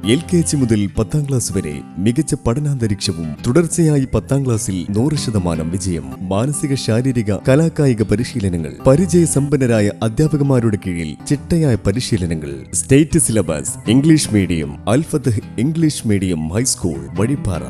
L K G മുതൽ പത്താം class വരെ മികച്ച പഠനാന്തരീക്ഷവും തുടർച്ചയായി പത്താം ക്ലാസ്സിൽ നൂറ് ശതമാനം വിജയം മാനസിക ശാരീരിക കലാകായിക പരിശീലനങ്ങൾ പരിചയസമ്പന്നരായ അധ്യാപകന്മാരുടെ കീഴിൽ ചിട്ടയായ പരിശീലനങ്ങൾ state syllabus English medium Alfath English medium high school Vazhippara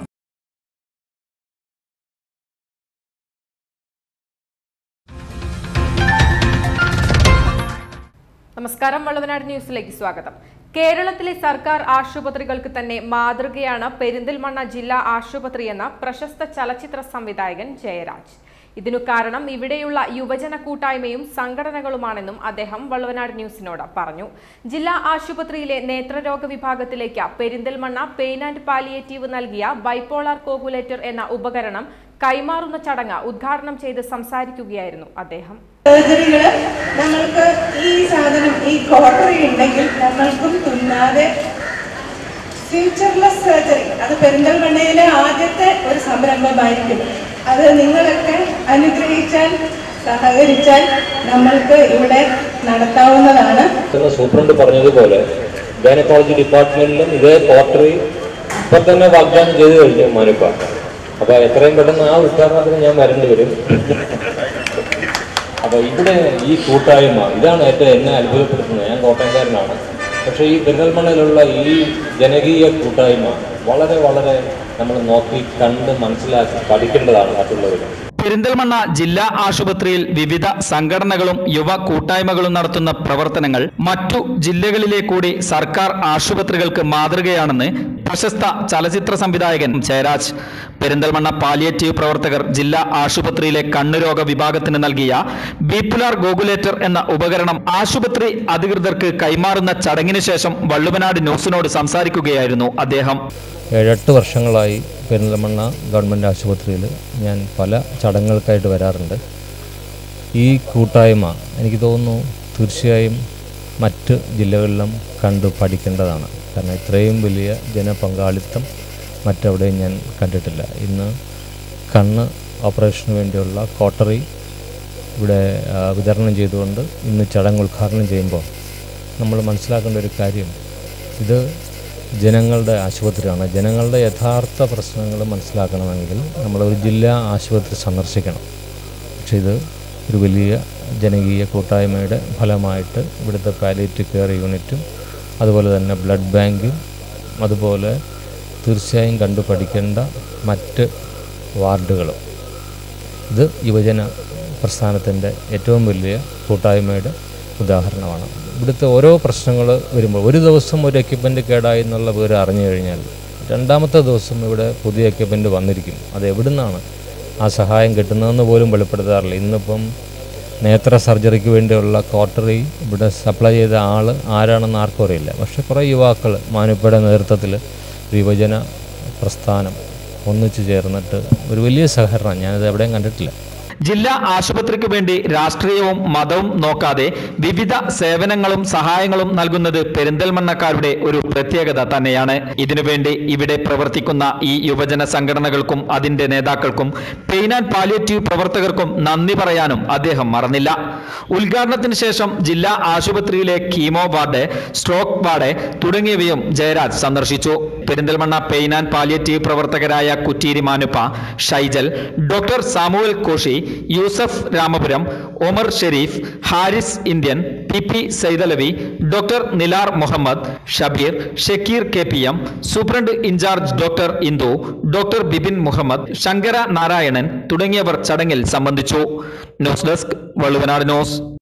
നമസ്കാരം വള്ളവനാട് ന്യൂസിലേക്ക് സ്വാഗതം കേരളത്തിലെ സർക്കാർ ആശുപത്രികൾക്ക് തന്നെ മാതൃകയാണ് പെരിന്തൽമണ്ണ ജില്ലാ ആശുപത്രിയെന്ന പ്രശസ്ത ചലച്ചിത്ര സംവിധായകൻ ജയരാജ് ഇതിനു കാരണം ഇവിടെയുള്ള യുവജന കൂട്ടായ്മയും സംഘടനകളുമാണെന്നും അദ്ദേഹം വള്ളവനാട് ന്യൂസിനോട് പറഞ്ഞു ജില്ലാ ആശുപത്രിയിലെ നേത്രരോഗ വിഭാഗത്തിലേക്ക് പെരിന്തൽമണ്ണ പെയിൻ ആൻഡ് പാലിയേറ്റീവ് നൽകിയ ബൈപ്പോളാർ കോഗുലേറ്റർ എന്ന ഉപകരണം കൈമാറുന്ന ചടങ്ങ് ഉദ്ഘാടനം ചെയ്ത് സംസാരിക്കുകയായിരുന്നു അദ്ദേഹം സർജറികൾ നമ്മൾക്ക് ഈ സാധനം ഈ കോട്ടറി ഉണ്ടെങ്കിൽ നമ്മൾക്കും തുന്നാതെ ഫ്യൂച്ചർലെസ് സർജറി അത് പെരിന്തൽമണ്ണയിലെ ആദ്യത്തെ ഒരു സംരംഭമായിരിക്കും അത് നിങ്ങളൊക്കെ അനുഗ്രഹിച്ചാൽ സഹകരിച്ചാൽ നമ്മൾക്ക് ഇവിടെ നടത്താവുന്നതാണ് എന്ന് സൂപ്രണ്ട് പറഞ്ഞതുപോലെ ഗൈനക്കോളജി ഡിപ്പാർട്ട്മെന്റിലും ഇതേ പോർട്ടറി ഇപ്പൊ തന്നെ വാഗ്ദാനം ചെയ്തു കഴിഞ്ഞു മാനുപ്പ അപ്പൊ എത്രയും പെട്ടെന്ന് ആ ഉദ്ഘാടനത്തിന് ഞാൻ വരേണ്ടി വരും അപ്പൊ ഇവിടെ ഈ കൂട്ടായ്മ ഇതാണ് ഏറ്റവും എന്നെ അത്ഭുതപ്പെടുത്തുന്നത് ഞാൻ കോട്ടയംകാരനാണ് പക്ഷേ ഈ പെരിന്തൽമണ്ണയിലുള്ള ഈ ജനകീയ കൂട്ടായ്മ വളരെ വളരെ നമ്മൾ നോക്കി കണ്ട് മനസ്സിലാക്കി പഠിക്കേണ്ടതാണ് മറ്റുള്ളവർ പെരിന്തൽമണ്ണ ജില്ലാ ആശുപത്രിയിൽ വിവിധ സംഘടനകളും യുവ കൂട്ടായ്മകളും നടത്തുന്ന പ്രവർത്തനങ്ങൾ മറ്റു ജില്ലകളിലെ കൂടി സർക്കാർ ആശുപത്രികൾക്ക് മാതൃകയാണെന്ന് പ്രശസ്ത ചലച്ചിത്ര സംവിധായകൻ ജയരാജ് പെരിന്തൽമണ്ണ പാലിയേറ്റീവ് പ്രവർത്തകർ ജില്ലാ ആശുപത്രിയിലെ കണ്ണുരോഗ വിഭാഗത്തിന് നൽകിയ ബീപ്പുലാർ ഗോകുലേറ്റർ എന്ന ഉപകരണം ആശുപത്രി അധികൃതർക്ക് കൈമാറുന്ന ചടങ്ങിന് ശേഷം വള്ളുവനാട് ന്യൂസിനോട് സംസാരിക്കുകയായിരുന്നു അദ്ദേഹം ഏഴെട്ട് വർഷങ്ങളായി പെരിന്തൽമണ്ണ ഗവൺമെൻറ് ആശുപത്രിയിൽ ഞാൻ പല ചടങ്ങുകൾക്കായിട്ട് വരാറുണ്ട് ഈ കൂട്ടായ്മ എനിക്ക് തോന്നുന്നു തീർച്ചയായും മറ്റ് ജില്ലകളിലും കണ്ടു പഠിക്കേണ്ടതാണ് കാരണം ഇത്രയും വലിയ ജനപങ്കാളിത്തം മറ്റെവിടെയും ഞാൻ കണ്ടിട്ടില്ല ഇന്ന് കണ്ണ് ഓപ്പറേഷന് വേണ്ടിയുള്ള കോട്ടറി ഇവിടെ ആ, വിതരണം ചെയ്തുകൊണ്ട് ഇന്ന് ചടങ്ങ് ഉദ്ഘാടനം ചെയ്യുമ്പോൾ നമ്മൾ മനസ്സിലാക്കേണ്ട ഒരു കാര്യം ഇത് ജനങ്ങളുടെ ആശുപത്രിയാണ് ജനങ്ങളുടെ യഥാർത്ഥ പ്രശ്നങ്ങൾ മനസ്സിലാക്കണമെങ്കിൽ നമ്മൾ ഒരു ജില്ലാ ആശുപത്രി സന്ദർശിക്കണം പക്ഷേ ഇത് ഒരു വലിയ ജനകീയ കൂട്ടായ്മയുടെ ഫലമായിട്ട് ഇവിടുത്തെ പാലിയേറ്റീവ് കെയർ യൂണിറ്റും അതുപോലെ തന്നെ ബ്ലഡ് ബാങ്കും അതുപോലെ തീർച്ചയായും കണ്ടു പഠിക്കേണ്ട മറ്റ് വാർഡുകളും ഇത് യുവജന പ്രസ്ഥാനത്തിൻ്റെ ഏറ്റവും വലിയ കൂട്ടായ്മയുടെ ഉദാഹരണമാണ് ഇവിടുത്തെ ഓരോ പ്രശ്നങ്ങൾ വരുമ്പോൾ ഒരു ദിവസം ഒരു എക്യുപ്മെൻറ്റ് കേടായി എന്നുള്ള വിവരം അറിഞ്ഞു കഴിഞ്ഞാൽ രണ്ടാമത്തെ ദിവസം ഇവിടെ പുതിയ എക്യുപ്മെൻറ്റ് വന്നിരിക്കും അത് എവിടുന്നാണ് ആ സഹായം കിട്ടുന്നതെന്ന് പോലും വെളിപ്പെടുത്താറില്ല ഇന്നിപ്പം നേത്ര സർജറിക്ക് വേണ്ടിയുള്ള കോട്ടറി ഇവിടെ സപ്ലൈ ചെയ്ത ആൾ ആരാണെന്ന് ആർക്കും അറിയില്ല പക്ഷേ കുറേ യുവാക്കൾ മാനുപ്പയുടെ നേതൃത്വത്തിൽ ഒരു യുവജന പ്രസ്ഥാനം ഒന്നിച്ചു ചേർന്നിട്ട് ഒരു വലിയ സഹകരണം ഞാനിത് എവിടെയും കണ്ടിട്ടില്ല ജില്ലാ ആശുപത്രിക്ക് വേണ്ടി രാഷ്ട്രീയവും മതവും നോക്കാതെ വിവിധ സേവനങ്ങളും സഹായങ്ങളും നൽകുന്നത് പെരിന്തൽമണ്ണക്കാരുടെ ഒരു പ്രത്യേകത തന്നെയാണ് ഇതിനുവേണ്ടി ഇവിടെ പ്രവർത്തിക്കുന്ന ഈ യുവജന സംഘടനകൾക്കും അതിന്റെ നേതാക്കൾക്കും പെയിൻ ആൻഡ് പാലിയേറ്റീവ് പ്രവർത്തകർക്കും നന്ദി പറയാനും അദ്ദേഹം മറന്നില്ല ഉദ്ഘാടനത്തിന് ശേഷം ജില്ലാ ആശുപത്രിയിലെ കീമോ വാർഡ് സ്ട്രോക്ക് വാർഡ് തുടങ്ങിയവയും ജയരാജ് സന്ദർശിച്ചു പെരിന്തൽമണ്ണ പെയിൻ ആൻഡ് പാലിയേറ്റീവ് പ്രവർത്തകരായ Kutteeri Manuppa Shaijal doctor Samuel Koshy Yusuf Ramapuram Omar Sherif Haris Indian P P Saithalavi doctor Nilar Muhammad Shabeer Shakeer K P M superintendent in charge doctor Indu doctor Bipin Muhammad Shankara Narayanan തുടങ്ങിയവർ ചടങ്ങിൽ സംബന്ധിച്ചു ന്യൂസ് ഡെസ്ക് വള്ളുവനാട് ന്യൂസ്